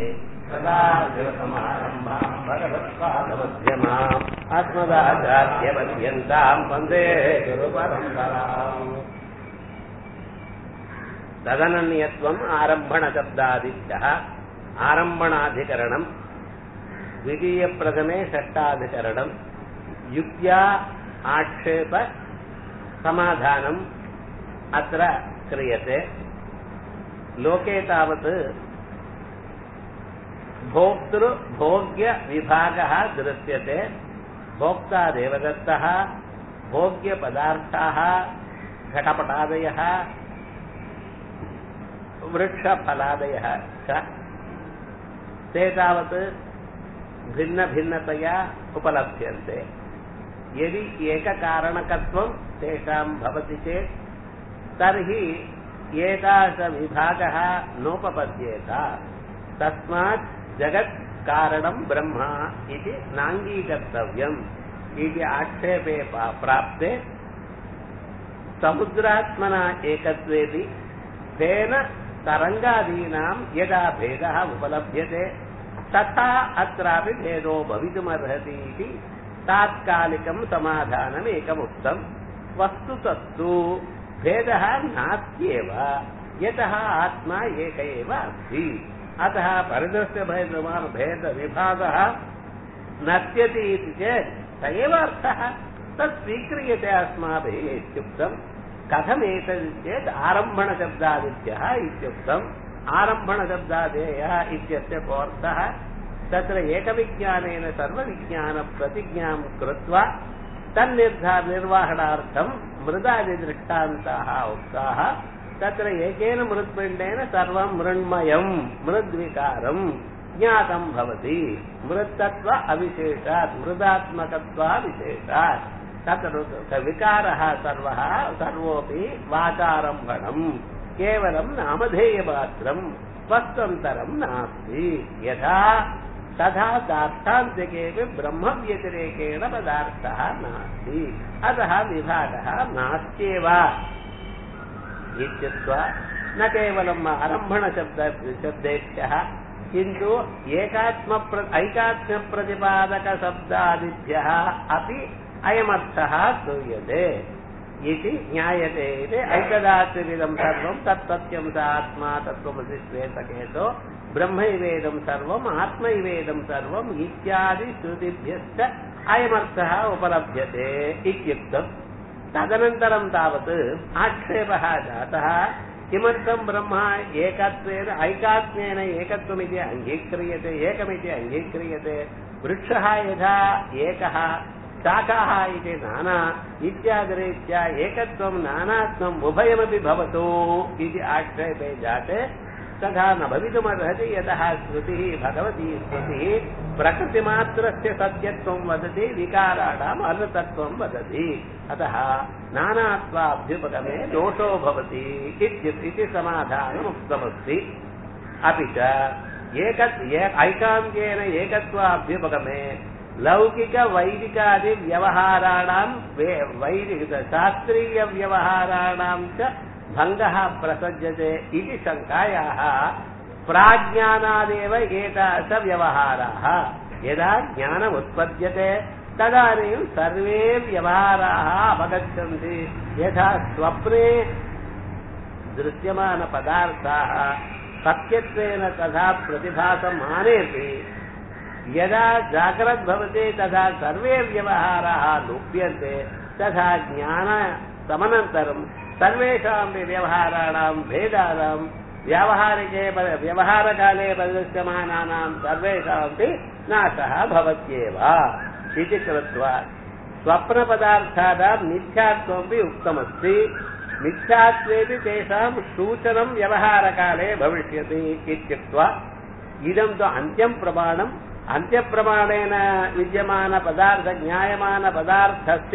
सदा शिवसमारम्भाम् भगवत्पादमध्यमाम् अस्मदाचार्यपर्यन्ताम् वन्दे गुरुपरम्पराम् तदनन्यत्वम् आरम्भणशब्दादित्यः आरम्भणाधिकरणम् द्वितीयप्रथमे षष्टाधिकरणम् युक्त्या आक्षेप समाधानम् अत्र क्रियते लोके तावत् भोक्तृभोग्यविभागः दृश्यते भोक्ता देवदत्तः भोग्यपदार्थाः घटपटादयः वृक्षफलादयः च ते तावत् भिन्नभिन्नतया उपलभ्यन्ते यदि एककारणकत्वं तेषां भवति चेत् तर्हि एतादृशविभागः नोपपद्येत तस्मात् जगत् कारणं ब्रह्म इति नाङ्गीकर्तव्यम् इति आक्षेपे प्राप्ते समुद्रात्मना एकत्वेपि तेन तरङ्गादीनां यदा भेदः उपलभ्यते तथा अत्रापि भेदो भवितुमर्हति इति तात्कालिकं समाधानम् एकमुक्तम् वस्तुतस्तु भेदः नास्त्येव यतः आत्मा एक एव अस्ति अतः परिदृश्य भेदवान् भेदविभागः नश्यति इति चेत् स एव अर्थः तत् स्वीक्रियते अस्माभिः इत्युक्तम् कथमेतत् चेत् आरम्भणशब्दादित्यः इत्युक्तम् आरम्भणशब्दादेयः इत्यस्य कोऽर्थः तत्र एकविज्ञानेन सर्वविज्ञानप्रतिज्ञां कृत्वा तन्निर्धा निर्वहणार्थम् मृदादिदृष्टान्ताः उक्ताः तत्र एकेन मृत्पिण्डेन सर्वं मृण्मयम् मृद्विकारम् ज्ञातम् भवति मृत्तत्व अविशेषात् मृदात्मकत्वाविशेषात् तत्र विकारः सर्वः सर्वोऽपि वाचारम्भणम् केवलं नामधेयमात्रम् वस्तन्तरम् नास्ति यथा तथा दार्थान्तिकेपि ब्रह्मव्यतिरेकेण पदार्थः नास्ति अतः विभागः नास्त्येव इत्युक्त्वा न केवलम् आरम्भणशब्द शब्देभ्यः किन्तु एकात्मप्र ऐकात्म्यप्रतिपादकशब्दादिभ्यः अपि अयमर्थः श्रूयते इति ज्ञायते इति ऐकदात्रिविदं सर्वं तत्सत्यं स आत्मा तत्त्वमसि श्वेतकेतो ब्रह्मैवेदं सर्वम् आत्मैवेदं सर्वम् इत्यादि श्रुतिभ्यश्च अयमर्थः उपलभ्यते इत्युक्तम् तदनन्तरं तावत् आक्षेपः जातः किमर्थं ब्रह्म एकत्वेन ऐकात्म्येन एकत्वमिति अङ्गीक्रियते एकमिति अङ्गीक्रियते वृक्षः यथा एकः शाखाः इति नाना इत्यादिरीत्या एकत्वं नानात्वम् उभयमपि भवतु इति आक्षेपे जाते तथा न भवितुमर्हति यतः श्रुतिः भगवती श्रुतिः प्रकृतिमात्रस्य सत्यत्वं वदति विकाराणाम् अनृतत्वं वदति अतः नानात्वाभ्युपगमे दोषो भवति इति समाधानम् उक्तमस्ति अपि च एकत् ऐकान्त्येन एकत्वाभ्युपगमे लौकिकवैदिकादिव्यवहाराणां वैदिक शास्त्रीयव्यवहाराणां च भङ्गः प्रसज्यते इति शङ्कायाः प्राज्ञानादेव एतादृशव्यवहाराः यदा ज्ञानमुत्पद्यते तदानीं सर्वे व्यवहाराः अपगच्छन्ति यथा स्वप्ने दृश्यमानपदार्थाः सत्यत्वेन तथा प्रतिभासमानेपि यदा जाग्रत् भवति तदा सर्वे व्यवहाराः लुप्यन्ते तथा ज्ञानसमनन्तरं सर्वेषामपि व्यवहाराणां भेदानां व्यावहारिके व्यवहारकाले प्रदृश्यमानानां सर्वेषामपि नाशः भवत्येव इति कृत्वा स्वप्नपदार्थानां मिथ्यात्वमपि उक्तमस्ति मिथ्यात्वेपि तेषां सूचनं व्यवहारकाले भविष्यति इत्युक्त्वा इदं तु अन्त्यं प्रमाणम् अन्त्यप्रमाणेन विद्यमानपदार्थ ज्ञायमानपदार्थस्य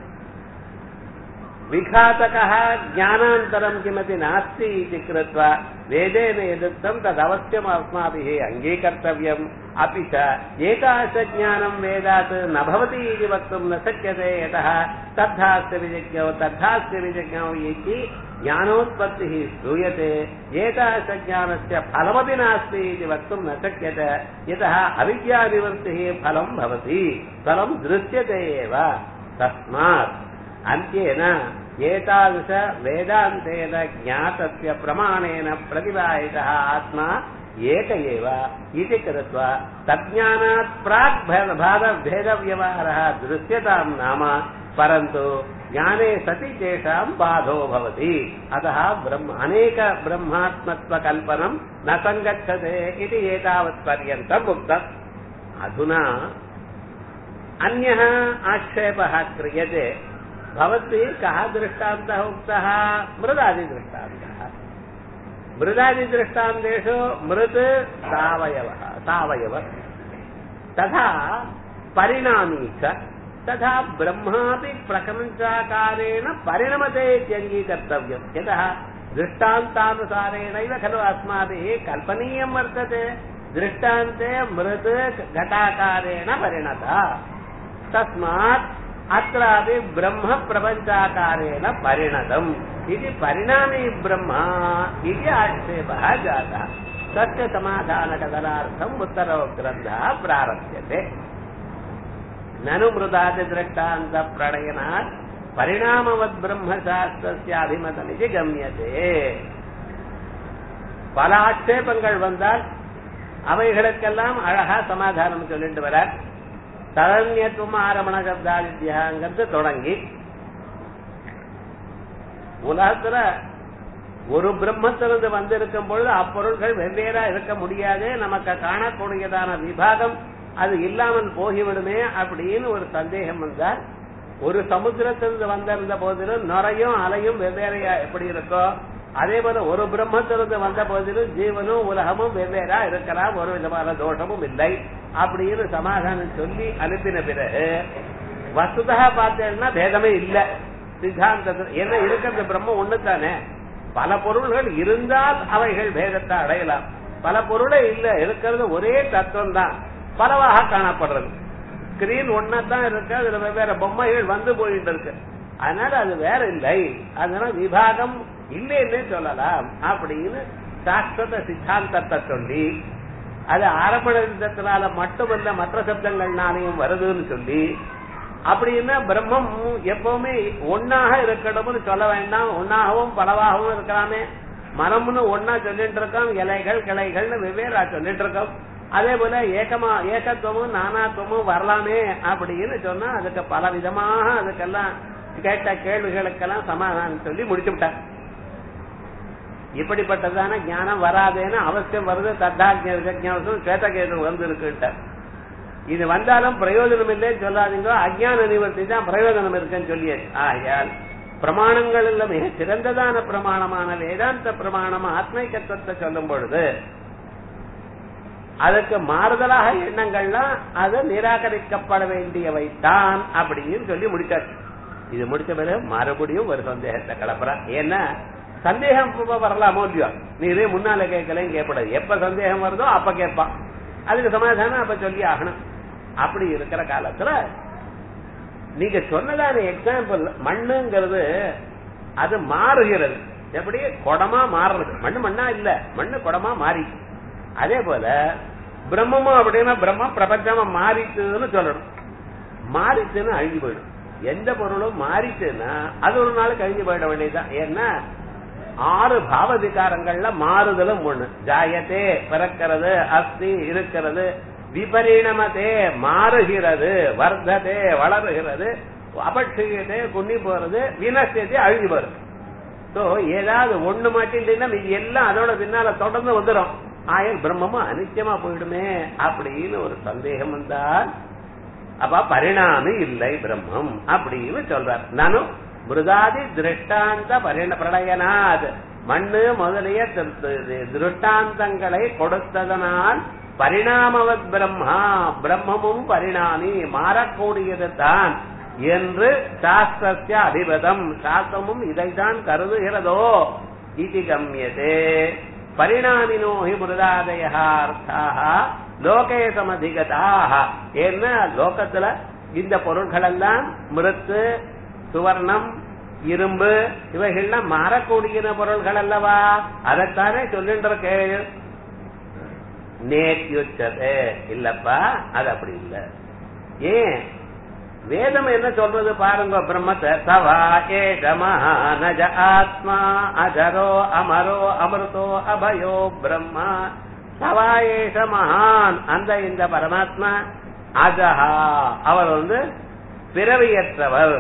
विघातकः ज्ञानान्तरं किमपि नास्ति इति कृत्वा वेदेन यदुक्तं तदवश्यम् अस्माभिः अङ्गीकर्तव्यम् अपि च एतादृशज्ञानं वेदात् न भवति इति वक्तुं न शक्यते यतः तद्धास्य विजिज्ञौ तद्धास्य विजिज्ञौ इति ज्ञानोत्पत्तिः श्रूयते एतादृशज्ञानस्य फलमपि नास्ति इति वक्तुं न शक्यते यतः अविद्यानिवृत्तिः फलं भवति फलं दृश्यते एव तस्मात् अन्त्येन एतादृश वेदान्तेन ज्ञातस्य प्रमाणेन प्रतिपादितः आत्मा एक एव इति कृत्वा तज्ज्ञानात् प्राक् भेदव्यवहारः दृश्यतां नाम परन्तु ज्ञाने सति तेषां बाधो भवति अतः ब्रह्म अनेक ब्रह्मात्मत्वकल्पनं न सङ्गच्छते इति एतावत्पर्यन्तम् उक्तम् अधुना अन्यः आक्षेपः क्रियते भवद्भिः कः दृष्टान्तः उक्तः मृदादिदृष्टान्तः मृदादिदृष्टान्तेषु मृत् सावयवः सावयव तथा परिणामी च तथा ब्रह्मापि प्रपञ्चाकारेण परिणमते इत्यङ्गीकर्तव्यम् यतः दृष्टान्तानुसारेणैव खलु अस्माभिः कल्पनीयं वर्तते दृष्टान्ते मृत् घटाकारेण परिणत तस्मात् अत्रापि ब्रह्म प्रपञ्चाकारेण परिणतम् इति परिणामी ब्रह्म इति आक्षेपः जातः तस्य समाधानकथनार्थम् उत्तरो ग्रन्थः प्रारभ्यते ननु मृदादिदृष्टान्तप्रणयनात् परिणामवद् ब्रह्मசாஸ்திரஸ்ய அபிமதமிதி கம்யதே பல ஆட்சேபங்கள் வந்தால் அவைகளுக்கெல்லாம் அழகா சமாதானம் சொல்லிட்டு வர தரண்யத்துவம் ஆரமண சப்தாதித்யாங்கிறது தொடங்கி உலகத்துல ஒரு பிரம்மத்திலிருந்து வந்திருக்கும் பொழுது அப்பொருள்கள் வெவ்வேறா இருக்க முடியாது நமக்கு காணக்கூடியதான விபாகம் அது இல்லாமல் போகிவிடுமே அப்படின்னு ஒரு சந்தேகம் வந்தால் ஒரு சமுத்திரத்திலிருந்து வந்திருந்த போதிலும் நுரையும் அலையும் வெவ்வேறையா எப்படி இருக்கோ அதே போல ஒரு பிரம்மத்திலிருந்து வந்த போதிலும் ஜீவனும் உலகமும் வெவ்வேறா இருக்கலாம் ஒரு விதமான தோஷமும் இல்லை அப்படின்னு சமாதானம் சொல்லி அனுப்பின பிறகு வசுதா பார்த்தேன்னா பேதமே இல்லை சித்தாந்தத்தில் என்ன இருக்கிறது பிரம்மம் ஒண்ணு தானே பல பொருள்கள் இருந்தால் அவைகள் பேதத்தை அடையலாம் பல பொருளே இல்ல இருக்கிறது ஒரே தத்துவம் தான் பலவாக காணப்படுறது ஸ்கிரீன் ஒன்னதான் இருக்கு அதுல வெவ்வேறு பொம்மைகள் வந்து போயிட்டு இருக்கு அதனால அது வேற இல்லை அதனால விபாகம் இல்லைன்னே சொல்லலாம் அப்படின்னு சாஸ்வத சித்தாந்தத்தை சொல்லி அது ஆரம்பத்தினால மட்டுமல்ல மற்ற சப்தங்கள்னாலையும் வருதுன்னு சொல்லி அப்படின்னா பிரம்மம் எப்பவுமே ஒன்னாக இருக்கணும்னு சொல்ல வேண்டாம் ஒன்னாகவும் பலவாகவும் இருக்கலாமே மரம்னு ஒன்னா சொல்லிட்டு இருக்கோம் இலைகள் கிளைகள்னு வெவ்வேறா சொல்லிட்டு இருக்கோம் அதே போல ஏகமா ஏகத்துவமும் நானாத்துவமும் வரலாமே அப்படின்னு சொன்னா அதுக்கு பல விதமாக அதுக்கெல்லாம் கேட்ட கேள்விகளுக்கெல்லாம் சமாதானம் சொல்லி முடிச்சு விட்டார் இப்படிப்பட்டதான ஞானம் வராதேன்னு அவசியம் வருது தத்தாஜம் சேத்தகேதம் வந்து இருக்குட்டார் இது வந்தாலும் பிரயோஜனம் இல்லைன்னு சொல்லாதீங்க அஜ்ஞான நிவர்த்தி தான் பிரயோஜனம் இருக்குன்னு சொல்லியாச்சு ஆகையால் பிரமாணங்கள் எல்லாமே சிறந்ததான பிரமாணமான வேதாந்த பிரமாணம் ஆத்மைக்கத்துவத்தை சொல்லும் பொழுது அதுக்கு மாறுதலாக எண்ணங்கள்லாம் அது நிராகரிக்கப்பட வேண்டியவைத்தான் அப்படின்னு சொல்லி முடிச்சாச்சு இது முடிச்ச பிறகு மறுபடியும் ஒரு சந்தேகத்தை கிளப்புறா ஏன்னா சந்தேகம் வரலாமோ இல்லையோ நீ இதே முன்னால கேட்கலன்னு கேட்கக்கூடாது எப்ப சந்தேகம் வருதோ அப்ப கேட்பான் அதுக்கு சமாதானம் அப்ப சொல்லி ஆகணும் அப்படி இருக்கிற காலத்துல நீங்க சொன்னதான எக்ஸாம்பிள் மண்ணுங்கிறது அது மாறுகிறது எப்படி குடமா மாறுறது மண்ணு மண்ணா இல்ல மண்ணு குடமா மாறி அதே போல பிரம்மமும் அப்படின்னா பிரம்மம் பிரபஞ்சமா மாறிச்சுன்னு சொல்லணும் மாறிச்சுன்னு அழிஞ்சு போயிடும் எந்த பொருளும் மாறிச்சுன்னா அது ஒரு நாள் கழிஞ்சு போயிட வேண்டியதுதான் ஏன்னா ஆறு பாவ விகாரங்கள்ல மாறுதலும் ஒண்ணு ஜாயத்தே பிறக்கிறது அஸ்தி இருக்கிறது விபரீணமத்தே மாறுகிறது வர்த்ததே வளருகிறது அபட்சியதே குன்னி போறது வினசியத்தை அழிஞ்சு போறது சோ ஏதாவது ஒண்ணு மாட்டின்னா இது எல்லாம் அதோட பின்னால தொடர்ந்து வந்துடும் ஆயல் பிரம்மமும் அனிச்சயமா போயிடுமே அப்படின்னு ஒரு சந்தேகம் வந்தால் அப்ப பரிணாமி இல்லை பிரம்மம் அப்படின்னு சொல்றார் நானும் மிருதாதி திருஷ்டாந்த பரிண பிரளயனாத் மண்ணு முதலிய திருஷ்டாந்தங்களை கொடுத்ததனால் பரிணாமவத் பிரம்மா பிரம்மமும் பரிணாமி மாறக்கூடியது தான் என்று சாஸ்திரஸ்ய அதிபதம் சாஸ்திரமும் இதைத்தான் கருதுகிறதோ இது கம்யதே பரிணாமினோ ஹி மிருதாதய அர்த்தாக லோகே சமதிகதாக என்ன லோகத்துல இந்த பொருள்கள் எல்லாம் மிருத்து சுவர்ணம் இரும்பு இவைகள்லாம் மாறக்கூடிய பொருள்கள் அல்லவா அதைத்தானே சொல்லின்ற கேள் நேத்யுச்சதே இல்லப்பா அது அப்படி இல்ல ஏன் வேதம் என்ன சொல்றது பாருங்க பிரம்மத்தை சவா ஏஷ மகானஜ ஆத்மா அஜரோ அமரோ அமிர்தோ அபயோ பிரம்மா சவா ஏஷ மகான் அந்த இந்த பரமாத்மா அஜஹா அவர் வந்து பிறவியற்றவர்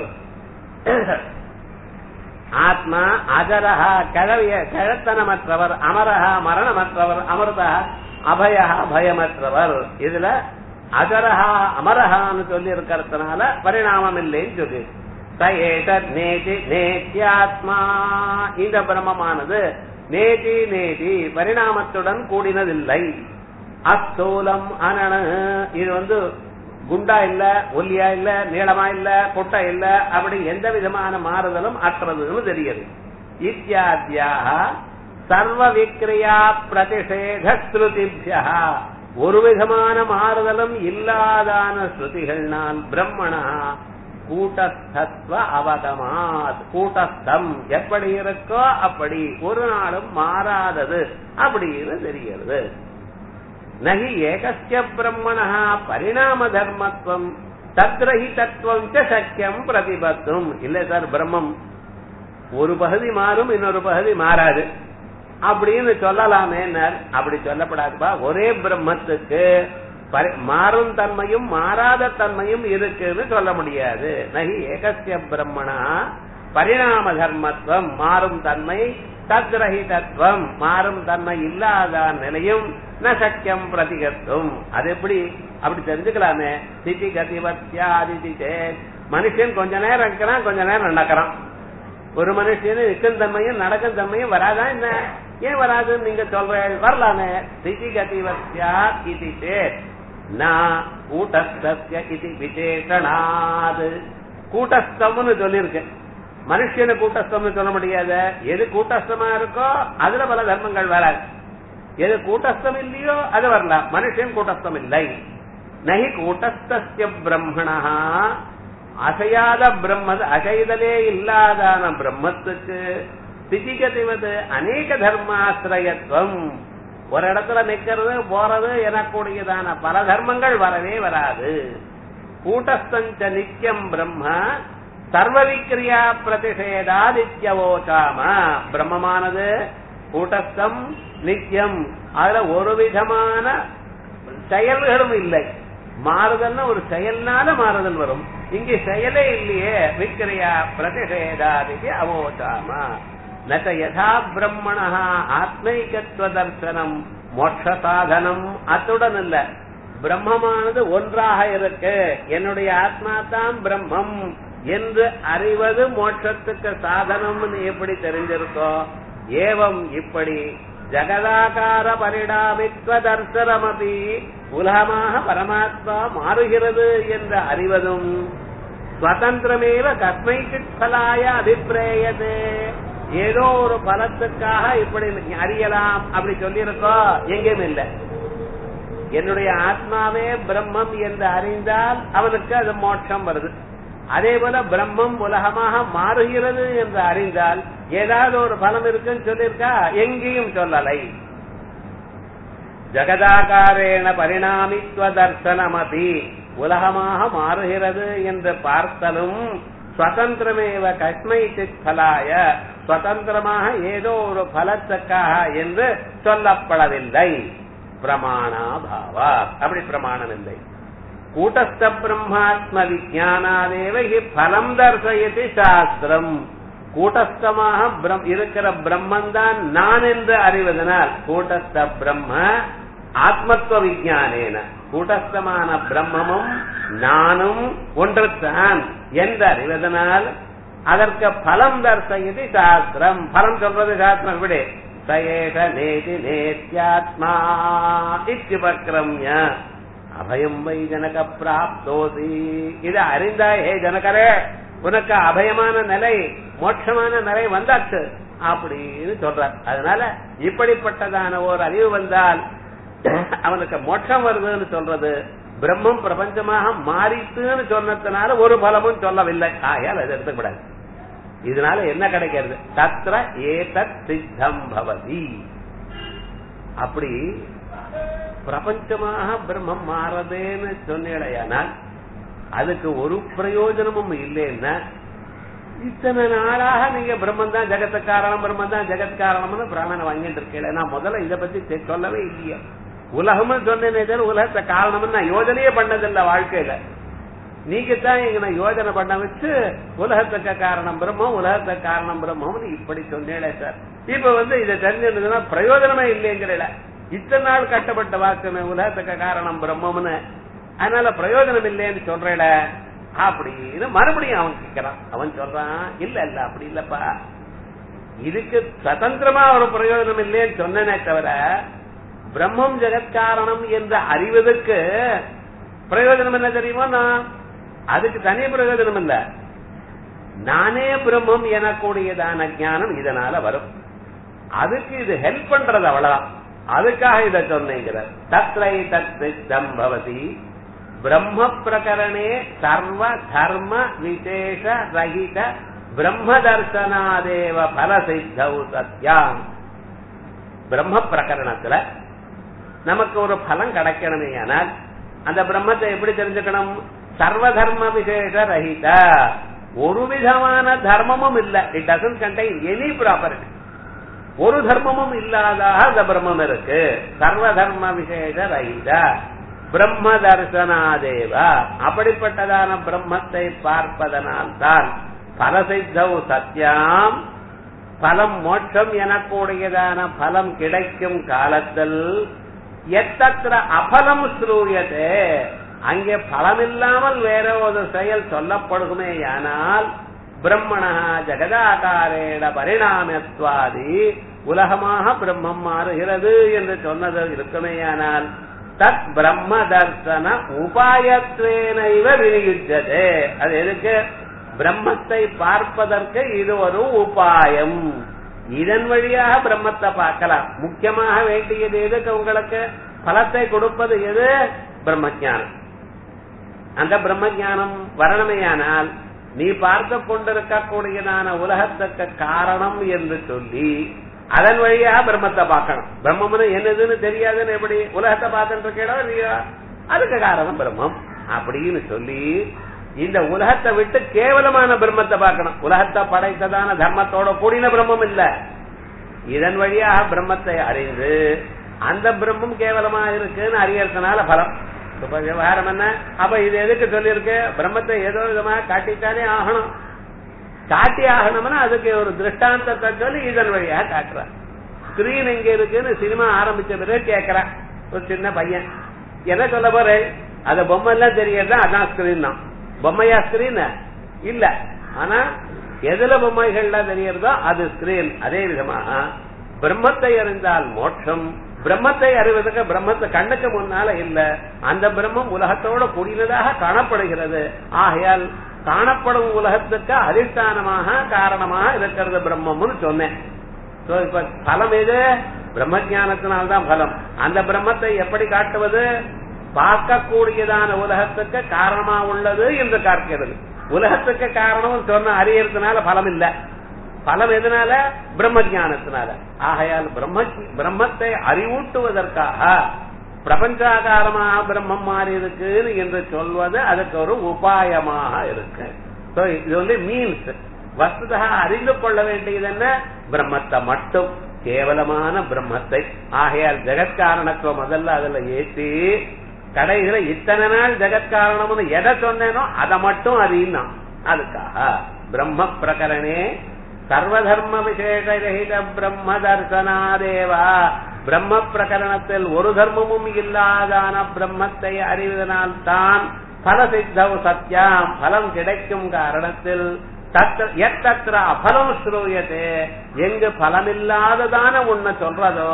ஆத்மா அஜரஹா கிழவிய கிழத்தனமற்றவர் அமரஹா மரணமற்றவர் அமிர்தா அபயா பயமற்றவர் இதுல அஜரஹா அமரஹான்னு சொல்லி இருக்கிறதுனால பரிணாமம் இல்லைன்னு சொல்லி சயேஷ நேதி நேத்தியாத்மா இந்த பிரம்மமானது நேதி நேதி பரிணாமத்துடன் கூடினதில்லை அஸ்தூலம் அனன இது வந்து குண்டா இல்ல ஒல்லியா இல்ல நீளமா இல்ல கொட்டை இல்ல அப்படி எந்த விதமான மாறுதலும் அற்றதுன்னு தெரியுது இத்தியாத்தியாக சர்வ விக்ரியா பிரதிஷேத ஸ்ருதிபியா ஒரு விதமான மாறுதலும் இல்லாதான ஸ்ருதிகள்னால் பிரம்மணா கூட்டஸ்தத்வ அவகமாத் கூட்டஸ்தம் எப்படி இருக்கோ அப்படி ஒரு நாளும் மாறாதது அப்படின்னு தெரிகிறது நகி ஏகஸ்ய பிரம்மண பரிணாம தர்மத்துவம் தத்ரஹிதத்துவம் சக்கியம் பிரதிபத்தும் இல்ல சார் பிரம்மம் ஒரு பகுதி மாறும் இன்னொரு பகுதி மாறாது அப்படின்னு சொல்லலாமே அப்படி சொல்லப்படாதுப்பா ஒரே பிரம்மத்துக்கு மாறும் தன்மையும் மாறாத தன்மையும் இருக்குன்னு சொல்ல முடியாது நகி ஏகசிய பிரம்மணா பரிணாம தர்மத்துவம் மாறும் தன்மை தத்ரஹிதத்துவம் மாறும் தன்மை இல்லாத நிலையும் ந சக்கியம் பிரதிகத்தும் அது எப்படி அப்படி தெரிஞ்சுக்கலாமே சிதி கதிவத்தியாதி மனுஷன் கொஞ்ச நேரம் இருக்கிறான் கொஞ்ச நேரம் நடக்கிறான் ஒரு மனுஷனு நிற்கும் தன்மையும் நடக்கும் தன்மையும் வராதா என்ன ஏன் வராதுன்னு நீங்க சொல்ற வரலாமே சிதி கதிவத்தியா இது கூட்டஸ்திய இது விசேஷனாது கூட்டஸ்தம்னு சொல்லியிருக்கேன் மனுஷனு கூட்டஸ்தம்னு சொல்ல முடியாத எது கூட்டஸ்தமா இருக்கோ அதுல பல தர்மங்கள் வராது எது கூட்டஸ்தம் இல்லையோ அது வரலாம் மனுஷன் கூட்டஸ்தம் இல்லை நகி கூட்டஸ்திய பிரம்மணா அசையாத பிரம்ம அசைதலே இல்லாதான பிரம்மத்துக்கு திதிகதிவது அநேக தர்மாசிரயத்துவம் ஒரு இடத்துல நிக்கிறது போறது எனக்கூடியதான பல தர்மங்கள் வரவே வராது கூட்டஸ்தஞ்ச நித்தியம் பிரம்ம சர்வ விக்கிரியா பிரதிஷேதாதித்யவோச்சாம பிரம்மமானது கூட்டஸ்தம் நித்தியம் அதுல ஒரு விதமான செயல்களும் இல்லை மாறுதல்னா ஒரு செயல்னால மாறுதல் வரும் இங்கே செயலே இல்லையே விக்கிரியா பிரதிஷேதாதிக்கு அவோச்சாம நச்ச யதா பிரம்மணா ஆத்மைகத்துவ தர்சனம் மோட்ச சாதனம் அத்துடன் இல்ல பிரம்மமானது ஒன்றாக இருக்கு என்னுடைய ஆத்மா தான் பிரம்மம் என்று அறிவது மோட்சத்துக்கு சாதனம்னு எப்படி தெரிஞ்சிருக்கோ ஏவம் இப்படி ஜகதாகார பரிணாமித்வ தர்சனமபி உலகமாக பரமாத்மா மாறுகிறது என்று அறிவதும் சுதந்திரமேவ கஸ்மைச்சித் பலாய அபிப்பிரேயது ஏதோ ஒரு பலத்துக்காக இப்படி அறியலாம் அப்படி சொல்லியிருக்கோம் எங்கேயும் இல்லை என்னுடைய ஆத்மாவே பிரம்மம் என்று அறிந்தால் அவனுக்கு அது மோட்சம் வருது அதே போல பிரம்மம் உலகமாக மாறுகிறது என்று அறிந்தால் ஏதாவது ஒரு பலம் இருக்குன்னு சொல்லியிருக்கா எங்கேயும் சொல்லலை ஜகதாகாரேண பரிணாமித்துவ தர்சனமபி உலகமாக மாறுகிறது என்று பார்த்தலும் சுதந்திரமேவ கஸ்மை பலாய சுதந்திரமாக ஏதோ ஒரு பலத்துக்காக என்று சொல்லப்படவில்லை பிரமாணாபாவா அப்படி பிரமாணம் இல்லை கூட்டஸ்த பிரம்மாத்ம விஜானாதேவ பலம் தர்சயதி சாஸ்திரம் கூட்டஸ்தமாக இருக்கிற பிரம்மன் தான் நான் என்று அறிவதனால் கூட்டஸ்த பிரம்ம ஆத்மத்துவ விஜானேன கூட்டஸ்தமான பிரம்மமும் நானும் ஒன்றுத்தான் என்று அறிவதனால் அதற்கு பலம் தர்சயதி சாஸ்திரம் பலம் சொல்றது சாஸ்திரம் விட சயேஷ நேதி நேத்யாத்மா இத்தியுபக்ரம்ய அபயம் வை ஜனக பிராப்தோசி இது அறிந்தா ஹே ஜனகரே உனக்கு அபயமான நிலை மோட்சமான நிலை வந்தாச்சு அப்படின்னு சொல்றார் அதனால இப்படிப்பட்டதான ஒரு அறிவு வந்தால் அவனுக்கு மோட்சம் வருதுன்னு சொல்றது பிரம்மம் பிரபஞ்சமாக மாறித்துன்னு சொன்னதுனால ஒரு பலமும் சொல்லவில்லை ஆகையால் அதை எடுத்துக்கூடாது இதனால என்ன கிடைக்கிறது தத்ர ஏதத் சித்தம் பவதி அப்படி பிரபஞ்சமாக பிரம்மம் மாறதேன்னு சொன்னேடையானால் அதுக்கு ஒரு பிரயோஜனமும் இல்லைன்னா இத்தனை நாளாக நீங்க பிரம்மன் தான் ஜெகத்து காரணம் பிரம்மன் தான் ஜெகத் காரணம்னு பிராணனை வாங்கிட்டு இருக்கேன் நான் முதல்ல இதை பத்தி தெ- சொல்லவே இல்லையே உலகம்னு சொன்னேனே தவிர உலகத்தை காரணம்னு நான் யோஜனையே பண்ணதில்லை வாழ்க்கையில நீங்க தான் எங்க நான் யோஜனை பண்ண வச்சு உலகத்துக்கு காரணம் பிரம்மம் உலகத்துக்கு காரணம் பிரம்மம்னு இப்படி சொன்னேனே சார் இப்ப வந்து இதை தெரிஞ்சிருந்ததுன்னா பிரயோஜனமே இல்லைங்கிறல இத்தனை நாள் கட்டப்பட்ட வாக்குமே உலகத்துக்கு காரணம் பிரம்மம்னு அதனால பிரயோஜனம் இல்லைன்னு சொல்றேல அப்படின்னு மறுபடியும் அவன் கேட்கிறான் அவன் சொல்றான் இல்ல இல்ல அப்படி இல்லப்பா இதுக்கு சுதந்திரமா ஒரு பிரயோஜனம் இல்லைன்னு சொன்னனே தவிர பிரம்மம் ஜெகத்காரணம் என்று அறிவதற்கு பிரயோஜனம் என்ன தெரியுமா நான் அதுக்கு தனி பிரயோஜனம் இல்ல நானே பிரம்மம் எனக்கூடியதான ஞானம் இதனால வரும் அதுக்கு இது ஹெல்ப் பண்றது அவ்வளவுதான் அதுக்காக இதை சொன்னேங்கிற தத்ரை தத்வித்தம் பவதி பிரம்ம பிரகரணே சர்வ தர்ம விசேஷ ரகித பிரம்ம தர்சனாதேவ பல சித்தவு சத்யாம் பிரம்ம பிரகரணத்துல நமக்கு ஒரு பலம் கிடைக்கணுமே ஆனால் அந்த பிரம்மத்தை எப்படி தெரிஞ்சுக்கணும் சர்வ தர்ம விசேஷ ரஹித ஒரு விதமான தர்மமும் இல்ல it doesn't contain any property ஒரு தர்மமும் இல்லாதாக அந்த பிரம்மம் இருக்கு சர்வ தர்ம விசேஷ ரஹித பிரம்ம தர்சனாதேவ அப்படிப்பட்டதான பிரம்மத்தை பார்ப்பதனால் தான் பலசித்தௌ சத்யாம் பலம் மோட்சம் எனக்கூடியதான பலம் கிடைக்கும் காலத்தில் எத்தத்திர அபலம் ஸ்ரூயதே அங்கே பலமில்லாமல் வேற ஒரு செயல் சொல்லப்படுகுமேயானால் பிரம்மணா ஜெகதாகாரேட பரிணாமத்வாதி உலகமாக பிரம்மம் மாறுகிறது என்று சொன்னது இருக்குமேயானால் தத் பிரம்ம தர்சன உபாயத்வேனைவ வினியுஜதே அது எதுக்கு பிரம்மத்தை பார்ப்பதற்கு இது ஒரு உபாயம் இதன் வழியாக பிரம்மத்தை பார்க்கலாம் முக்கியமாக வேண்டியது எதுக்கு உங்களுக்கு பலத்தை கொடுப்பது எது பிரம்மஜானம் அந்த பிரம்மஜானம் வரணுமேயானால் நீ பார்த்து கொண்டிருக்கக்கூடியதான உலகத்துக்கு காரணம் என்று சொல்லி அதன் வழியா பிரம்மத்தை பார்க்கணும் பிரம்மம்னு என்னதுன்னு தெரியாதுன்னு எப்படி உலகத்தை பார்த்துட்டு இருக்கேடோ இல்லையா அதுக்கு காரணம் பிரம்மம் அப்படின்னு சொல்லி இந்த உலகத்தை விட்டு கேவலமான பிரம்மத்தை பார்க்கணும் உலகத்தை படைத்ததான தர்மத்தோட கூடின பிரம்மம் இல்ல இதன் வழியாக பிரம்மத்தை அறிந்து அந்த பிரம்மம் கேவலமா இருக்குன்னு அறியறதுனால பலம் இப்ப விவகாரம் என்ன அப்ப இது எதுக்கு சொல்லியிருக்கு பிரம்மத்தை ஏதோ விதமா காட்டித்தானே ஆகணும் காட்டி ஆகணும்னா அதுக்கு ஒரு திருஷ்டாந்தத்தை சொல்லி இதன் வழியா காட்டுறான் ஸ்கிரீன் எங்க இருக்குன்னு சினிமா ஆரம்பிச்ச பிறகு கேக்குறான் ஒரு சின்ன பையன் என்ன சொல்ல போறேன் அந்த பொம்மை எல்லாம் தெரியறது அதான் ஸ்கிரீன் தான் பொம்மையா ஸ்கிரீன் இல்ல ஆனா எதுல பொம்மைகள்லாம் தெரியறதோ அது ஸ்கிரீன் அதே விதமாக பிரம்மத்தை அறிந்தால் மோட்சம் பிரம்மத்தை அறிவதற்கு பிரம்மத்தை கண்ணுக்கு முன்னால இல்ல அந்த பிரம்மம் உலகத்தோட கூடினதாக காணப்படுகிறது ஆகையால் காணப்படும் உலகத்துக்கு அதிஷ்டானமாக காரணமாக இருக்கிறது பிரம்மம்னு சொன்னேன் So, இப்ப பலம் எது பிரம்ம ஞானத்தினால்தான் பலம் அந்த பிரம்மத்தை எப்படி காட்டுவது பார்க்கக்கூடியதான உலகத்துக்கு காரணமா உள்ளது என்று காட்டுகிறது உலகத்துக்கு காரணம் சொன்ன அறியறதுனால பலம் இல்ல பலம் எதனால பிரம்ம ஞானத்தினால ஆகையால் பிரம்ம பிரம்மத்தை அறிவூட்டுவதற்காக பிரபஞ்சாகாரமாக பிரம்மம் மாறி இருக்கு என்று சொல்வது அதுக்கு ஒரு உபாயமாக இருக்கு So, இது வந்து மீன்ஸ் வஸ்துதா அறிந்து கொள்ள வேண்டியது என்ன பிரம்மத்தை மட்டும் கேவலமான பிரம்மத்தை ஆகையால் ஜெகத்காரணத்துவம் முதல்ல அதுல ஏற்றி கடைசியில இத்தனை நாள் ஜெகத்காரணம்னு எதை சொன்னேனோ அதை மட்டும் அறியினா அதுக்காக பிரம்ம பிரகரணே சர்வதர்ம விசேஷரகித பிரம்ம தர்சனாதேவா பிரம்ம பிரகரணத்தில் ஒரு தர்மமும் இல்லாதான பிரம்மத்தை அறிவதனால் தான் பல சித்தவ் சத்தியம் பலம் கிடைக்கும் காரணத்தில் தத்த- எத்தத்திர அபலம் ஸ்ரூயத்தே எங்கு பலமில்லாததான ஒண்ணு சொல்றதோ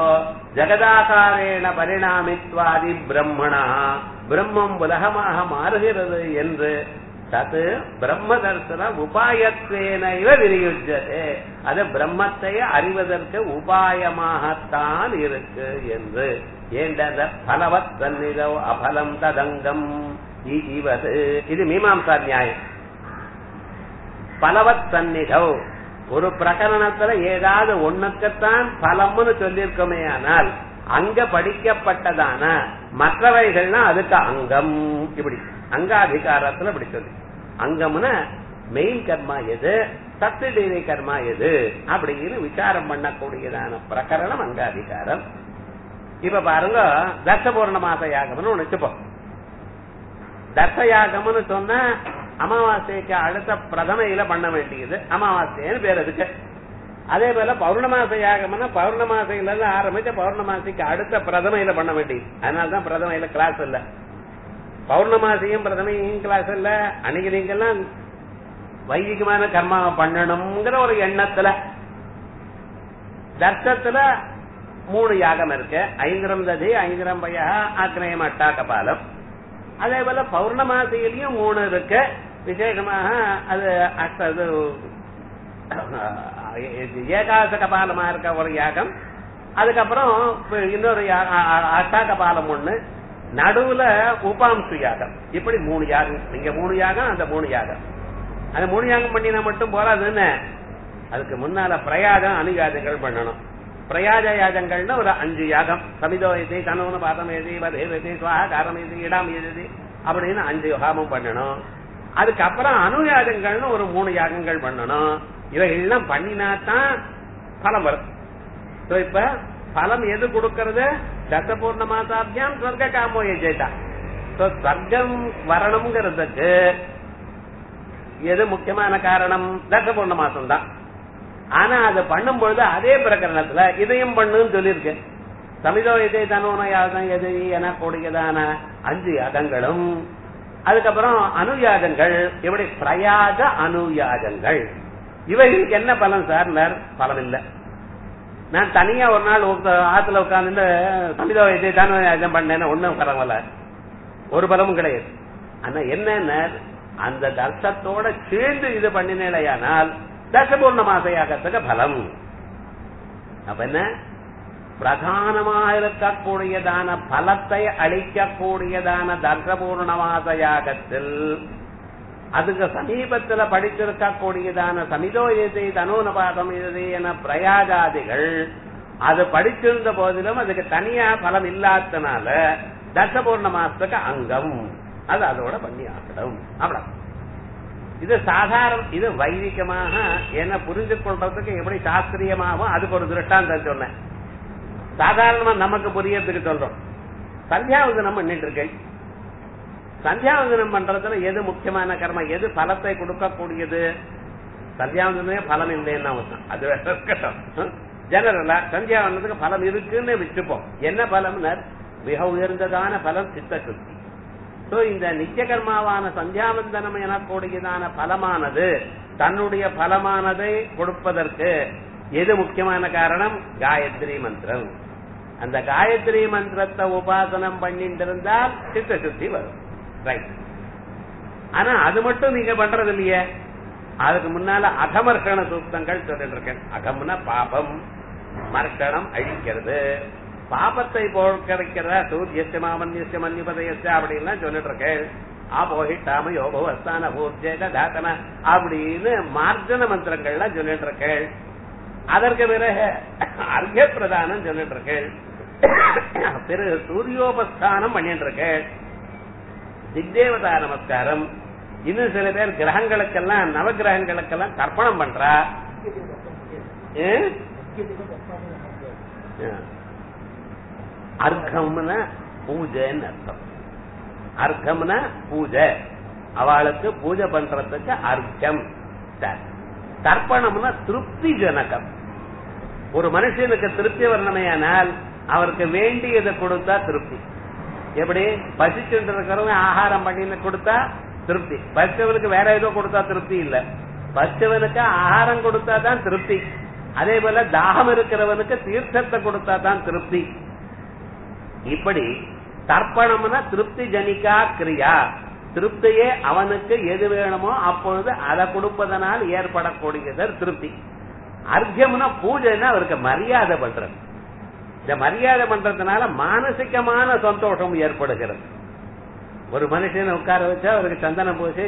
ஜெகதாகாரேண பரிணாமித்வாதி பிரம்மணா பிரம்மம் உலகமாக மாறுகிறது என்று தது பிரம்ம தர்சன உபாயத்வேனைவ விரியுஜதே அது பிரம்மத்தை அறிவதற்கு உபாயமாகத்தான் இருக்கு என்று ஏண்டத பலவத் சந்நிதோ அபலம் ததங்கம் இ- இவது இது மீமாம்சா நியாயம் பலவத் சந்நிதோ ஒரு பிரகரணத்துல ஏதாவது ஒண்ணுக்குத்தான் பலம்னு சொல்லியிருக்கோமே ஆனால் அங்க படிக்கப்பட்டதான மற்றவைகள்னா அதுக்கு அங்கம் இப்படி அங்காதிகாரத்துல இப்படி சொல்லி அங்கம்னா மெயின் கர்மா எது சப்சிடரி கர்மா எது அப்படின்னு விசாரம் பண்ணக்கூடியதான பிரகரணம் அங்காதிகாரம் இப்ப பாருங்க தச பூர்ணமாச யாகம்னு ஒண்ணு வச்சுப்போம் தச யாகம்னு சொன்னா அமாவாசைக்கு அடுத்த பிரதமையில பண்ண வேண்டியது அமாவாசைன்னு பேர் அதுக்கு அதே போல பௌர்ணமாச யாகம்னா பௌர்ணமாசையில இருந்து ஆரம்பிச்ச பௌர்ணமாசிக்கு அடுத்த பிரதமையில பண்ண வேண்டியது அதனாலதான் பிரதமையில கிளாஸ் இல்ல பௌர்ணமாசியும் பிரதமையும் கிளாஸ் இல்ல அன்னைக்கு நீங்கெல்லாம் வைதிகமான கர்மாவை பண்ணணுங்கிற ஒரு எண்ணத்துல தர்சத்துல மூணு யாகம் இருக்கு ஐந்திரம் ததி ஐந்திரம் பயா ஆக்ரயம் அட்டா கபாலம் அதே போல பௌர்ணமாசியிலையும் மூணு இருக்கு விசேஷமாக அது அஷ்ட இது ஏகாச கபாலமா இருக்க ஒரு யாகம் அதுக்கப்புறம் இன்னொரு அட்டா கபாலம் ஒண்ணு நடுவுல உபாம்சு யாகம் இப்படி மூணு யாகம் இங்க மூணு யாகம் அந்த மூணு யாகம் அந்த மூணு யாகம் பண்ணினா மட்டும் போறாதுன்னு அதுக்கு முன்னால பிரயாகம் அனுயாதங்கள் பண்ணணும் பிரயாஜ யாகங்கள்னு ஒரு அஞ்சு யாகம் சமிதோ எதி கனவுன பாதம் எதி வதேவதி சுவாக காரம் எதி இடம் எதி அப்படின்னு அஞ்சு ஹாமம் பண்ணணும் அதுக்கப்புறம் அனுயாகங்கள்னு ஒரு மூணு யாகங்கள் பண்ணணும் இவைகள்லாம் பண்ணினாதான் பலம் வரும் So, இப்ப பலம் எது கொடுக்கறது சத்தபூர்ண மாசாபியாம் சொர்க்க காமோ எஜேதா சொர்க்கம் வரணுங்கிறதுக்கு எது முக்கியமான காரணம் தசபூர்ண மாசம் தான் ஆனா அதை பண்ணும் பொழுது அதே பிரகரணத்துல இதையும் பண்ணுன்னு சொல்லியிருக்கு சமிதோ இதை தனோன யாகம் எது என கூடியதான அஞ்சு யாகங்களும் அதுக்கப்புறம் அனுயாகங்கள் இப்படி பிரயாக அனுயாகங்கள் இவைகளுக்கு என்ன பலன் சார் பலம் இல்ல நான் தனியா ஒரு நாள் ஆத்துல உட்கார்ந்து சமிதோ இதை தானோ யாகம் பண்ணேன்னு ஒண்ணும் பரவாயில்ல ஒரு பலமும் கிடையாது ஆனா என்ன அந்த தர்சத்தோட சேர்ந்து இது பண்ணினேலையானால் தசபூர்ண மாசையாகத்துக்கு பலம் அப்ப என்ன பிரதானமாக இருக்கக்கூடியதான பலத்தை அளிக்கக்கூடியதான தர்சபூர்ணமாச யாகத்தில் அதுக்கு சமீபத்துல படிச்சிருக்கக்கூடியதான சமிதோ எதை தனோனபாதம் எது என பிரயாகாதிகள் அது படிச்சிருந்த போதிலும் அதுக்கு தனியா பலம் இல்லாதனால தசபூர்ண மாசத்துக்கு அங்கம் அது அதோட பண்ணி ஆகணும் அவ்வளவு இது சாதாரண இது வைதிகமாக என்ன புரிஞ்சு கொள்றதுக்கு எப்படி சாஸ்திரியமாகவும் அதுக்கு ஒரு திருஷ்டாந்தம் சொன்னேன் சாதாரணமா நமக்கு புரியறதுக்கு சொல்றோம் சந்தியாவதனம் பண்ணிட்டு இருக்கேன் சந்தியாவதனம் பண்றதுல எது முக்கியமான கர்மம் எது பலத்தை கொடுக்கக்கூடியது சந்தியாவதனமே பலம் இல்லைன்னு அவசியம் அது வேற இருக்கட்டும் ஜெனரலா சந்தியாவதனத்துக்கு பலம் இருக்குன்னு வச்சுப்போம் என்ன பலம்னா மிக உயர்ந்ததான பலம் சித்த சுத்தி சோ இந்த நித்திய கர்மாவான சந்தியாவந்தனம் எனக்கூடியதான பலமானது தன்னுடைய பலமானதை கொடுப்பதற்கு எது முக்கியமான காரணம் காயத்ரி மந்திரம் அந்த காயத்ரி மந்திரத்தை உபாசனம் பண்ணிட்டு இருந்தால் சித்த சுத்தி வரும் ரைட் ஆனா அது மட்டும் நீங்க பண்றது இல்லையே அதுக்கு முன்னால அகமர்ஷண சூக்தங்கள் சொல்லிட்டு இருக்கேன் அகம்னா பாபம் மர்ஷணம் அழிக்கிறது பாபத்தை போக்கடிக்கிற சூரியஸ்ய மாமன்யஸ்ய மன்யுபதயஸ்ய அப்படின்லாம் சொல்லிட்டு இருக்கேன் ஆபோஹிட்டாம யோகோ அஸ்தான பூர்ஜேக தாத்தன அப்படின்னு மார்ஜன மந்திரங்கள்லாம் சொல்லிட்டு இருக்கேன் அதற்கு பிறகு அர்க்க பிரதானம் சொல்லிட்டு இருக்கேன் பிறகு சூரியோபஸ்தானம் பண்ணிட்டு இருக்கேன் திக்தேவதா நமஸ்காரம் இன்னும் சில பேர் கிரகங்களுக்கெல்லாம் நவகிரகங்களுக்கெல்லாம் தர்ப்பணம் பண்றா அர்க்கம்னா பூஜைன்னு அர்த்தம் அர்க்கம்னா பூஜை அவளுக்கு பூஜை பண்றதுக்கு அர்க்கம் தர்ப்பணம்னா திருப்தி ஜனகம் ஒரு மனுஷனுக்கு திருப்தி வரணுமையானால் அவருக்கு வேண்டியதை கொடுத்தா திருப்தி எப்படி பசிச்சுட்டு இருக்கிறவங்க ஆகாரம் பண்ணின்னு கொடுத்தா திருப்தி பசிச்சவனுக்கு வேற ஏதோ கொடுத்தா திருப்தி இல்ல பசிச்சவனுக்கு ஆகாரம் கொடுத்தா தான் திருப்தி அதே போல தாகம் இருக்கிறவனுக்கு தீர்த்தத்தை கொடுத்தா தான் திருப்தி இப்படி தர்ப்பணம்னா திருப்தி ஜனிகா கிரியா திருப்தியே அவனுக்கு எது வேணுமோ அப்பொழுது அதை கொடுப்பதனால் ஏற்படக்கூடியது திருப்தி அர்க்கியம்னா பூஜைன்னா அவருக்கு மரியாதை பண்றது இந்த மரியாதை பண்றதுனால மானசிகமான சந்தோஷம் ஏற்படுகிறது ஒரு மனுஷனை உட்கார வச்சு அவருக்கு சந்தனம் பூசி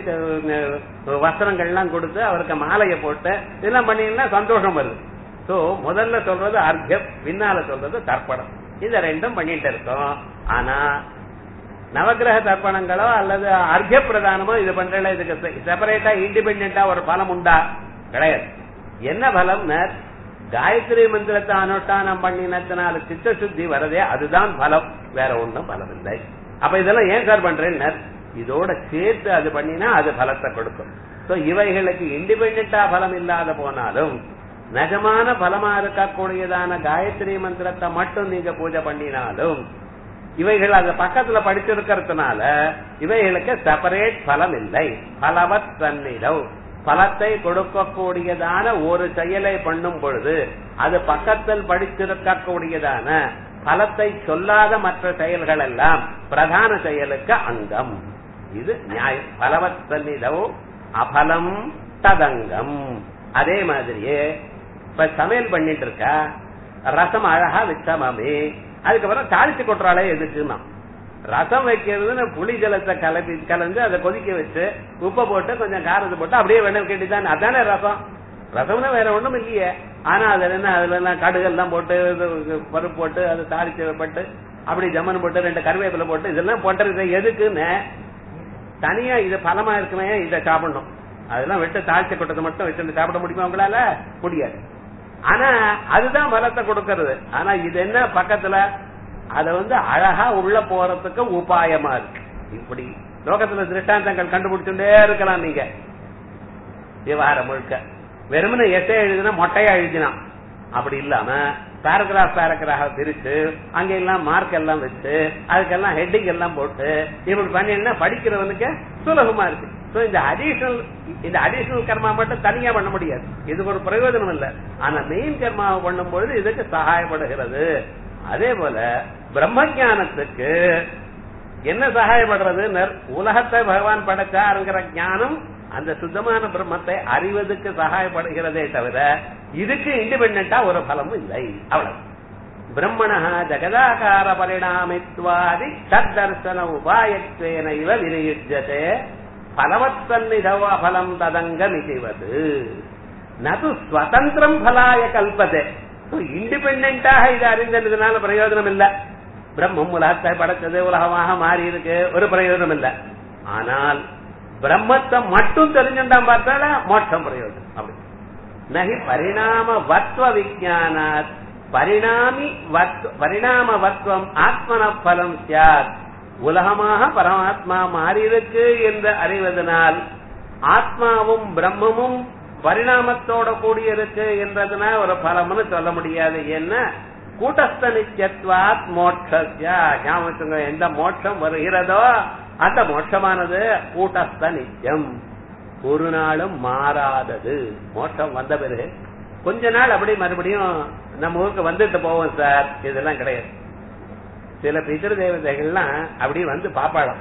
த- வஸ்திரங்கள்லாம் கொடுத்து அவருக்கு மாலையை போட்டு இதெல்லாம் பண்ணீங்கன்னா சந்தோஷம் வருது சோ முதல்ல சொல்றது அர்த்தம் பின்னால சொல்றது தர்ப்பணம் இத ரெண்டும் பண்ணிட்டு இருக்கோம் ஆனா நவக்கிரக தர்ப்பணங்களோ அல்லது அர்த்த பிரதானமோ இது பண்றல இதுக்கு செப்பரேட்டா இண்டிபெண்டா ஒரு பலம் உண்டா கிடையாது என்ன பலம்னா காயத்ரி மந்திரத்தை அனுஷ்டானம் பண்ணினத்தினால சித்த சுத்தி வரதே அதுதான் பலம் வேற ஒண்ணும் பலம் இல்லை அப்ப இதெல்லாம் ஏன் சார் பண்றேன்னு இதோட சேர்த்து அது பண்ணினா அது பலத்தை கொடுக்கும் சோ இவைகளுக்கு இண்டிபெண்டா பலம் இல்லாத போனாலும் நிஜமான பலமா இருக்கக்கூடியதான காயத்ரி மந்திரத்தை மட்டும் நீங்க பூஜை பண்ணினாலும் இவைகள் அந்த பக்கத்துல படிச்சிருக்கிறதுனால இவைகளுக்கு செப்பரேட் பலம் இல்லை பலவத் தன்னிடம் பலத்தை கொடுக்கக்கூடியதான ஒரு செயலை பண்ணும் பொழுது அது பக்கத்தில் படித்திருக்கக்கூடியதான பலத்தை சொல்லாத மற்ற செயல்கள் எல்லாம் பிரதான செயலுக்கு அங்கம் இது நியாயம் பலவத் தன்னிடம் அபலம் ததங்கம் அதே மாதிரியே இப்ப சமையல் பண்ணிட்டு இருக்கா ரசம் அழகா வச்சமாமே அதுக்கப்புறம் தாளிச்சு கொட்டுறாளே எதுக்குன்னா ரசம் வைக்கிறதுன்னு புளி ஜலத்தை கலப்பி கலந்து அதை கொதிக்க வச்சு உப்பை போட்டு கொஞ்சம் காரத்தை போட்டு அப்படியே வெண்ணெய் கேட்டிதான் அதானே ரசம் ரசம்னா வேற ஒண்ணும் இல்லையே ஆனா அதுல என்ன அதுல எல்லாம் கடுகெல்லாம் போட்டு இது பருப்பு போட்டு அதை தாளிச்சு பட்டு அப்படி ஜம்மன் போட்டு ரெண்டு கருவேப்பிலை போட்டு இதெல்லாம் போட்டுறது எதுக்குன்னு தனியா இது பலமா இருக்குமே இதை சாப்பிடணும் அதெல்லாம் விட்டு தாழ்ச்சி கொட்டத்தை மட்டும் வச்சு சாப்பிட முடியுமா உங்களால முடியாது ஆனா அதுதான் பலத்தை கொடுக்கறது ஆனா இது என்ன பக்கத்துல அத வந்து அழகா உள்ள போறதுக்கு உபாயமா இருக்கு இப்படி லோகத்துல திருஷ்டாந்தங்கள் கண்டுபிடிச்சுட்டே இருக்கலாம் நீங்க விவகாரம் முழுக்க வெறுமனே எட்டை எழுதினா மொட்டையா எழுதினான் அப்படி இல்லாம பேரகிராஃப் பேரகிராஃப் பிரிச்சு அங்க எல்லாம் மார்க் எல்லாம் வச்சு அதுக்கெல்லாம் ஹெட்டிங் எல்லாம் போட்டு இப்படி பண்ணினா படிக்கிறவனுக்கு சுலபமா இருக்கு சோ இந்த அடிஷனல் இந்த அடிஷனல் கர்மா மட்டும் தனியா பண்ண முடியாது இதுக்கு ஒரு பிரயோஜனம் இல்ல ஆனா மெயின் கர்மாவை பண்ணும் பொழுது இதுக்கு சகாயப்படுகிறது அதே போல பிரம்ம ஞானத்துக்கு என்ன சகாயப்படுறது உலகத்தை பகவான் படைச்சாருங்கிற ஞானம் அந்த சுத்தமான பிரம்மத்தை அறிவதற்கு சகாயப்படுகிறதே தவிர இதுக்கு இண்டிபெண்டா ஒரு பலமும் இல்லை அவ்வளவு பிரம்மண ஜகதாகார பரிணாமித்வாதி தத்தர்சன உபாயத்வேன இவ விநியுஜ்யதே பலவத்தன்னிதவ பலம் ததங்கம் இதுவது நது ஸ்வதந்திரம் பலாய கல்பதே இண்டிபெண்டாக இது அறிந்ததுனால பிரயோஜனம் இல்ல பிரம்மம் உலகத்தை படைச்சது உலகமாக மாறி இருக்கு ஒரு பிரயோஜனம் இல்ல ஆனால் பிரம்மத்தை மட்டும் தெரிஞ்சுட்டான் பார்த்தால மோட்சம் பிரயோஜனம் அப்படி நகி பரிணாம வத்வ விஜானாத் பரிணாமி பரிணாம வத்வம் ஆத்மன பலம் சியாத் உலகமாக பரமாத்மா மாறி இருக்கு என்று அறிவதனால் ஆத்மாவும் பிரம்மமும் பரிணாமத்தோட கூடியிருக்கு என்றதுனா ஒரு பலம்னு சொல்ல முடியாது என்ன கூட்டஸ்த நித்தியத்வாத் மோட்சஸ்யா ஞாபகம் எந்த மோட்சம் வருகிறதோ அந்த மோட்சமானது கூட்டஸ்த நித்தியம் ஒரு நாளும் மாறாதது மோட்சம் வந்த பிறகு கொஞ்ச நாள் அப்படி மறுபடியும் நம்ம ஊருக்கு வந்துட்டு போவோம் சார் இதெல்லாம் கிடையாது சில பிதிரு தேவதைகள்லாம் அப்படி வந்து பாப்பாளாம்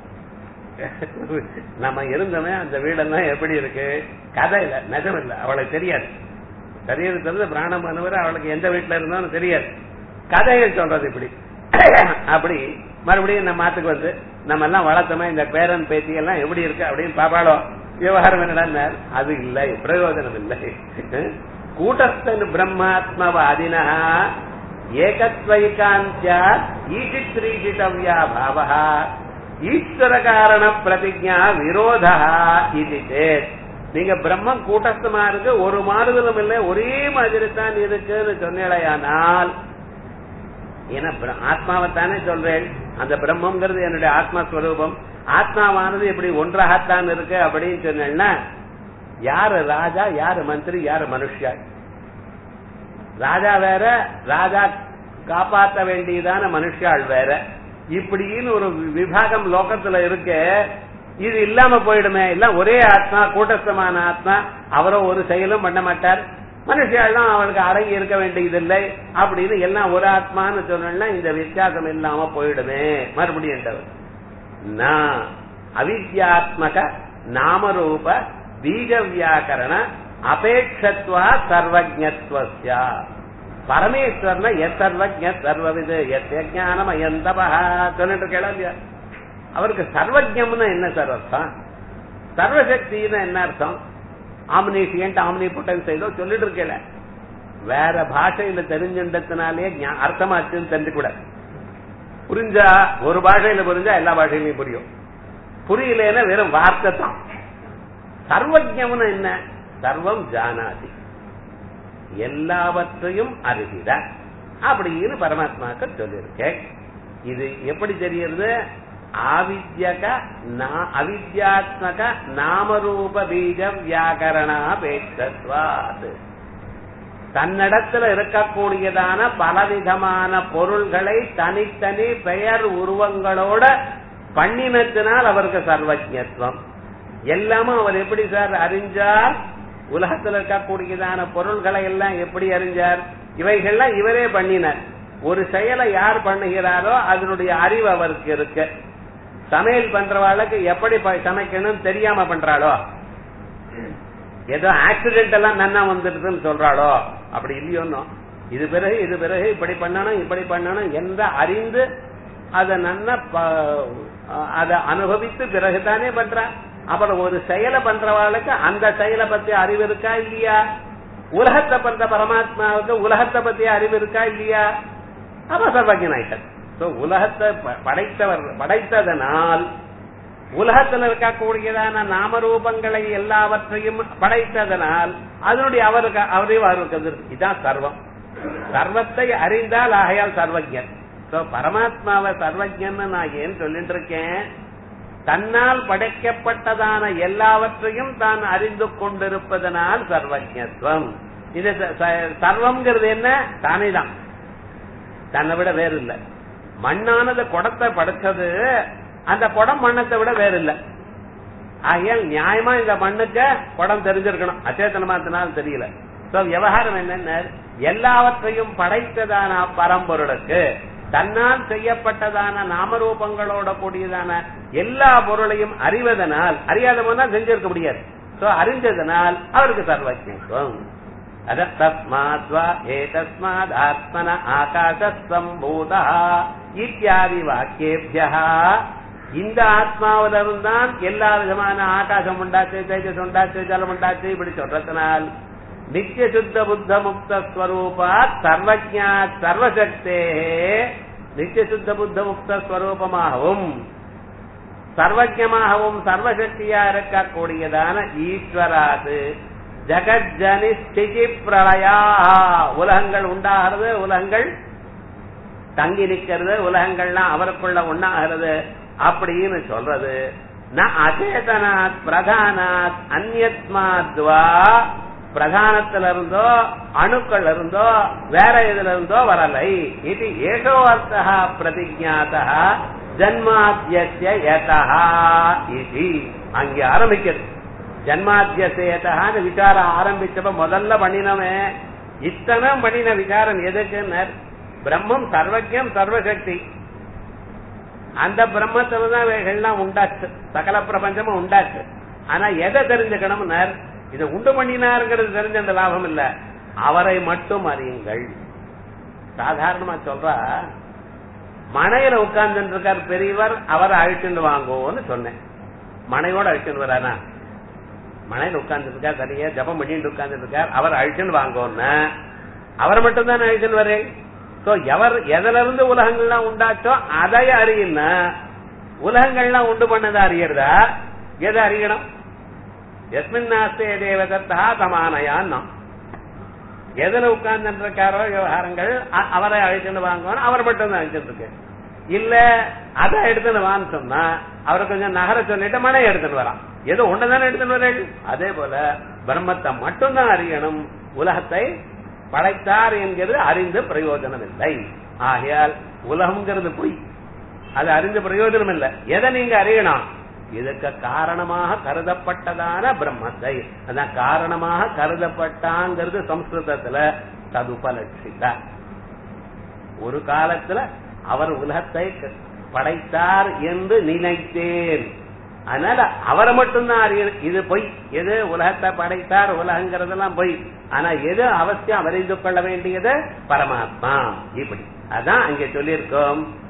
நம்ம இருந்தவன் அந்த வீடெல்லாம் எப்படி இருக்கு கதை இல்ல நிஜம் இல்ல அவளுக்கு தெரியாது சரீரம் தெரிஞ்ச பிராணமானவர் அவளுக்கு எந்த வீட்டுல இருந்தாலும் தெரியாது கதைகள் சொல்றது இப்படி அப்படி மறுபடியும் நம்ம மாத்துக்கு வந்து நம்ம எல்லாம் வளர்த்தோமே இந்த பேரன் பேத்தி எல்லாம் எப்படி இருக்கு அப்படின்னு பாப்பாளோ விவகாரம் என்னடா அது இல்லை பிரயோஜனம் இல்லை கூட்டஸ்தன் பிரம்மாத்மவாதினா ஏகத்வைகாந்தியா ஈசித்ரீசிதவ்யா பாவா ஈஸ்வர காரண பிரதிஜா விரோதா இது நீங்க பிரம்மம் கூட்டஸ்தமா இருக்கு ஒரு மாறுதலும் இல்லை ஒரே மாதிரி தான் இருக்குன்னு சொன்னேடையானால் ஏன்னா ஆத்மாவை தானே சொல்றேன் அந்த பிரம்மங்கிறது என்னுடைய ஆத்மஸ்வரூபம் ஆத்மாவானது எப்படி ஒன்றாகத்தான் இருக்கு அப்படின்னு சொன்னேன்னா யாரு ராஜா யாரு மந்திரி யாரு மனுஷியா ராஜா வேற ராஜா காப்பாற்ற வேண்டியதான மனுஷாள் வேற இப்படின்னு ஒரு விபாகம் லோகத்துல இருக்கு இது இல்லாம போயிடுமே எல்லாம் ஒரே ஆத்மா கூட்டஸ்தமான ஆத்மா அவரும் ஒரு செயலும் பண்ண மாட்டார் மனுஷாலாம் அவளுக்கு அடங்கி இருக்க வேண்டியதில்லை அப்படின்னு எல்லாம் ஒரு ஆத்மான்னு சொன்னா இந்த வித்தியாசம் இல்லாம போயிடுமே மறுபடியும் நான் அவித்யாத்மக நாமரூப பீஜ வியாக்கரண அபேட்சத்வா சர்வஜத்வஸ்யா பரமேஸ்வரன எத் சர்வஜ சர்வவிது எத் ஞானம் அயந்தபா சொல்லிட்டு இருக்கா இல்லையா அவருக்கு சர்வஜம்னு என்ன சார் அர்த்தம் சர்வசக்தின்னு என்ன அர்த்தம் ஆம்னிஷியன்ட் ஆம்னிபுட்டன்ஸ் ஏதோ சொல்லிட்டு இருக்கல வேற பாஷையில தெரிஞ்சின்றதுனாலே ஞா- அர்த்தமாச்சுன்னு தெரிஞ்சுக்கூடாது புரிஞ்சா ஒரு பாஷையில புரிஞ்சா எல்லா பாஷையிலையும் புரியும் புரியலன்னா வெறும் வார்த்தை தான் சர்வஜம்னு என்ன சர்வம் ஜானாதி எல்லாவற்றையும் அறிகிற அப்படின்னு பரமாத்மாக்க சொல்லியிருக்கேன் இது எப்படி தெரியுது ஆவித்யக நா- அவித்யாத்மக நாமரூப பீஜ வியாகரணாபேட்சத்வாத் தன்னிடத்துல இருக்கக்கூடியதான பலவிதமான பொருள்களை தனித்தனி பெயர் உருவங்களோட பண்ணினத்தினால் அவருக்கு சர்வஜத்துவம் எல்லாமும் அவர் எப்படி சார் அறிஞ்சார் உலகத்தில் இருக்கக்கூடியதான பொருள்களை எல்லாம் எப்படி அறிஞ்சார் இவைகள்லாம் இவரே பண்ணினார் ஒரு செயலை யார் பண்ணுகிறாரோ அதனுடைய அறிவு அவருக்கு இருக்கு சமையல் பண்றவாளுக்கு எப்படி ப- சமைக்கணும்னு தெரியாம பண்றாளோ ஏதோ ஆக்சிடென்ட் எல்லாம் நன்னா வந்துடுதுன்னு சொல்றாளோ அப்படி இல்லையோன்னு இது பிறகு இது பிறகு இப்படி பண்ணணும் இப்படி பண்ணணும் என்ற அறிந்து அதை நன்னா அதை அனுபவித்து பிறகுதானே பண்றா அப்புறம் ஒரு செயலை பண்றவாளுக்கு அந்த செயலை பத்தி அறிவு இருக்கா இல்லையா உலகத்தை பண்ற பரமாத்மாவுக்கு உலகத்தை பத்தி அறிவு இருக்கா இல்லையா அவ சர்வஜன் ஆயிட்டார் So, உலகத்தை ப- படைத்தவர் படைத்ததனால் உலகத்தில் இருக்கக்கூடியதான நாமரூபங்களை எல்லாவற்றையும் படைத்ததனால் அதனுடைய அவருக்கு அவரையும் அவருக்கு இதான் சர்வம் சர்வத்தை அறிந்தால் ஆகையால் சர்வஜன் சோ பரமாத்மாவை சர்வஜன் நான் ஏன் சொல்லிட்டு இருக்கேன் தன்னால் படைக்கப்பட்டதான எல்லாவற்றையும் தான் அறிந்து கொண்டிருப்பதனால் சர்வஜத்துவம் இது ச- ச- சர்வம்ங்கிறது என்ன தானே தான் தன்னை விட வேறு இல்ல மண்ணானது குடத்தை படைச்சது அந்த குடம் மண்ணத்தை விட வேறு இல்ல ஆகையால் நியாயமா இந்த மண்ணுக்கு குடம் தெரிஞ்சிருக்கணும் அச்சேதனமாத்தினால் தெரியல சோ விவகாரம் என்னென்ன எல்லாவற்றையும் படைத்ததான பரம்பொருளுக்கு தன்னால் செய்யப்பட்டதான நாமரூபங்களோட கூடியதான எல்லா பொருளையும் அறிவதனால் அறியாத போனா செஞ்சிருக்க முடியாது சோ அறிஞ்சதனால் அவருக்கு சர்வஜத்துவம் அத தஸ்மாத்வா ஏதஸ்மாத் ஆத்மன ஆகாச சம்பூதா இத்தியாதி வாக்கியேபியா இந்த ஆத்மாவிலிருந்து தான் எல்லா விதமான ஆகாசம் உண்டாச்சு தேஜஸ் உண்டாச்சு ஜலம் உண்டாச்சு இப்படி சொல்றதுனால் நித்திய சுத்த புத்த முக்த ஸ்வரூபா சர்வஜா சர்வசக்தே நித்திய சுத்த புத்த முக்த ஸ்வரூபமாகவும் சர்வஜமாகவும் சர்வசக்தியா இருக்கக்கூடியதான ஈஸ்வராது ஜகஜனி ஸ்திதி பிரளயா உலகங்கள் உண்டாகிறது உலகங்கள் தங்கி நிக்கிறது உலகங்கள்லாம் அவருக்குள்ள உண்டாகிறது அப்படின்னு சொல்றது ந அச்சேதனாத் பிரதானாத் அந்யத்மாத்வா பிரதானத்துல இருந்தோ அணுக்கள் இருந்தோ வேற இதுல இருந்தோ வரலை இது ஏகோ அர்த்தா பிரதிஜாத்தா ஜன்மாத்திய யதா இது அங்கே ஆரம்பிக்கிறது ஜன்மாத்தியசேதான்னு விசாரம் ஆரம்பிச்சப்ப முதல்ல பண்ணினவே இத்தனை பண்ணின விசாரம் எதுக்குன்னு பிரம்மம் சர்வஜம் சர்வசக்தி அந்த பிரம்மத்துல தான் இவைகள்லாம் உண்டாச்சு சகல பிரபஞ்சமும் உண்டாச்சு ஆனா எதை தெரிஞ்சுக்கணும்னு இதை உண்டு பண்ணினாருங்கிறது தெரிஞ்ச அந்த லாபம் இல்ல அவரை மட்டும் அறியுங்கள் சாதாரணமா சொல்றா மனையில உட்கார்ந்து இருக்கார் பெரியவர் அவரை அழிச்சுட்டு வாங்கோன்னு சொன்னேன் மனையோட அழிச்சுட்டு வரானா மனையில உட்கார்ந்து இருக்கார் தனியா ஜபம் பண்ணிட்டு உட்கார்ந்து இருக்கார் அவர் அழிச்சுன்னு வாங்கோன்னு அவர் மட்டும் தான் அழிச்சுன்னு வரேன் சோ எவர் எதுல இருந்து உலகங்கள்லாம் உண்டாச்சோ அதை அறியுன்னா உலகங்கள்லாம் உண்டு பண்ணதை அறியறதா எதை அறியணும் எஸ்மின் நாஸ்தே தேவதத்தா சமானயான்னா எதுல உட்கார்ந்து இருக்காரோ விவகாரங்கள் அ- அவரை அழைச்சுன்னு வாங்கணும் அவர் மட்டும் தான் அழைச்சிட்டு இருக்கு இல்ல அதை எடுத்துன்னு வான்னு சொன்னா அவரை கொஞ்சம் நகர சொல்லிட்டு மனை எடுத்துன்னு வரான் ஏதோ ஒண்ணுதானே எடுத்துன்னு வரேன் அதே போல பிரம்மத்தை மட்டும்தான் அறியணும் உலகத்தை படைத்தார் என்கிறது அறிந்து பிரயோஜனம் இல்லை ஆகையால் உலகம்ங்கிறது பொய் அது அறிந்து பிரயோஜனம் இல்லை எதை நீங்க அறியணும் இதுக்கு காரணமாக கருதப்பட்டதான பிரம்மத்தை அதான் காரணமாக கருதப்பட்டாங்கிறது சம்ஸ்கிருதத்துல ததுபலட்சித ஒரு காலத்துல அவர் உலகத்தை க- படைத்தார் என்று நினைத்தேன் அதனால அவரை மட்டும்தான் அறியணும் இது பொய் எது உலகத்தை படைத்தார் உலகங்கிறதெல்லாம் பொய் ஆனா எது அவசியம் அறிந்து கொள்ள வேண்டியது பரமாத்மா இப்படி அதான் அங்கே சொல்லியிருக்கோம்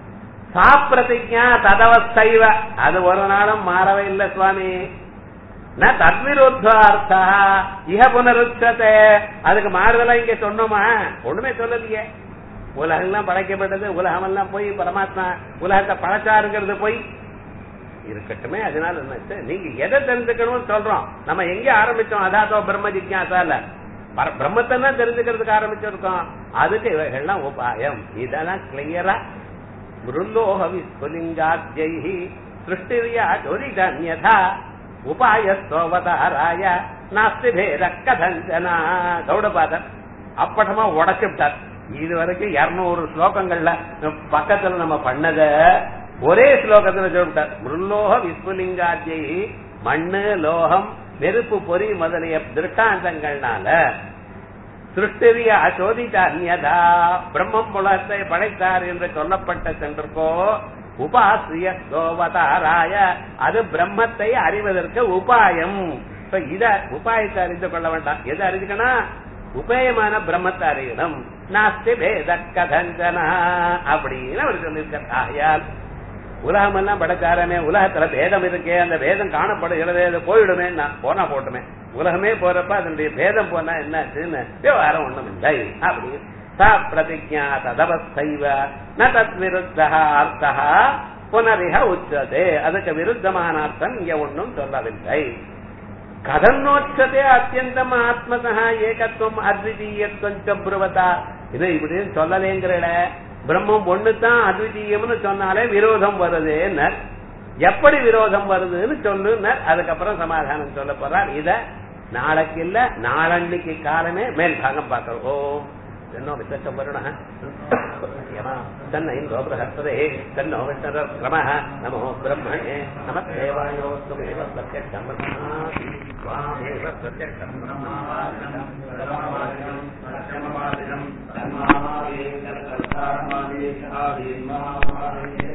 சா பிரதிஜா ததவஸ்தைவ அது ஒரு நாளும் மாறவே இல்லை சுவாமி ந தத்விருத்தார்த்தா இஹ புனருச்சதே அதுக்கு மாறுதலா இங்க சொன்னோமா ஒண்ணுமே சொல்லலையே உலகெல்லாம் படைக்கப்பட்டது உலகமெல்லாம் போய் பரமாத்மா உலகத்தை படைச்சாருங்கிறது போய் இருக்கட்டுமே அதனால என்ன நீங்க எதை தெரிஞ்சுக்கணும்னு சொல்றோம் நம்ம எங்க ஆரம்பிச்சோம் அதாத்தோ பிரம்ம ஜிக்யாசால பிரம்மத்தை தான் தெரிஞ்சுக்கிறதுக்கு ஆரம்பிச்சிருக்கோம் அதுக்கு இவைகள்லாம் உபாயம் இதெல்லாம் கிளியரா மிருல்லோக விஸ்புலிங்காத்யை சிருஷ்டிரியா ஜோதிதன்யதா உபாயஸ்தோவதாராய நாஸ்தி பேத கதஞ்சனா கௌடபாதர் அப்பட்டமா உடச்சு விட்டார் இது வரைக்கும் இருநூறு ஸ்லோகங்கள்ல பக்கத்துல நம்ம பண்ணத ஒரே ஸ்லோகத்துல சொல்லிட்டார் மிருல்லோக விஸ்புலிங்காத்யை மண்ணு லோகம் நெருப்பு பொறி முதலிய திருஷ்டாந்தங்கள்னால சிருஷ்டிரிய அசோதித அந்யதா பிரம்மம் புலத்தை படைத்தார் என்று சொல்லப்பட்ட சென்றிருக்கோ உபாசிய சோவதாராய அது பிரம்மத்தை அறிவதற்கு உபாயம் இத உபாயத்தை அறிந்து கொள்ள வேண்டாம் எது அறிஞ்சுக்கணும் உபயமான பிரம்மத்தை அறியணும் நாஸ்தி வேத கதஞ்சனா அப்படின்னு அவர் சொல்லியிருக்கார் ஆகையால் உலகம் எல்லாம் படைச்சாரமே உலகத்துல பேதம் இருக்கே அந்த பேதம் காணப்படுகிறது அது போயிடுமே நான் போனா போட்டுமே உலகமே போறப்ப அதனுடைய பேதம் போனா என்னாச்சுன்னு விவகாரம் ஒண்ணும் இல்லை அப்படி ச பிரதிஜா ததவஸ்தைவ ந தத் விருத்தா அர்த்தா புனரிக உச்சதே அதுக்கு விருத்தமான அர்த்தம் இங்க ஒன்றும் சொல்லவில்லை கதன்னோச்சதே அத்தியந்தம் ஆத்மதா ஏகத்துவம் அத்விதீயத்துவம் புருவதா இது இப்படின்னு சொல்லலேங்கிற பிரம்மம் ஒண்ணுதான் அத்விதீயம்னு சொன்னாலே விரோதம் வருதுன்னு எப்படி விரோதம் வருதுன்னு சொல்லுன்னு அதுக்கப்புறம் சமாதானம் சொல்ல போறார் இத நாளைக்கு இல்ல நாளன்னைக்கு காலமே மேல் பாகம் பார்க்கிறோம் ஓம் தன்னோ விசேஷம் வருண தன்ன இந்தோ பிரகஸ்பதே தன்னோ விஷ்ணர கிரம நமோ பிரம்மணே நம தேவாயோஸ்துமேவ பிரத்யக்ஷம் பிரம்மாசி त्वामेव प्रत्यक्षम् ब्रह्मावादिनम् ब्रह्मावादिनम् सत्यमवादिनम् तन्मामादेव तत्कर्तारमादेशादीन्मामादेव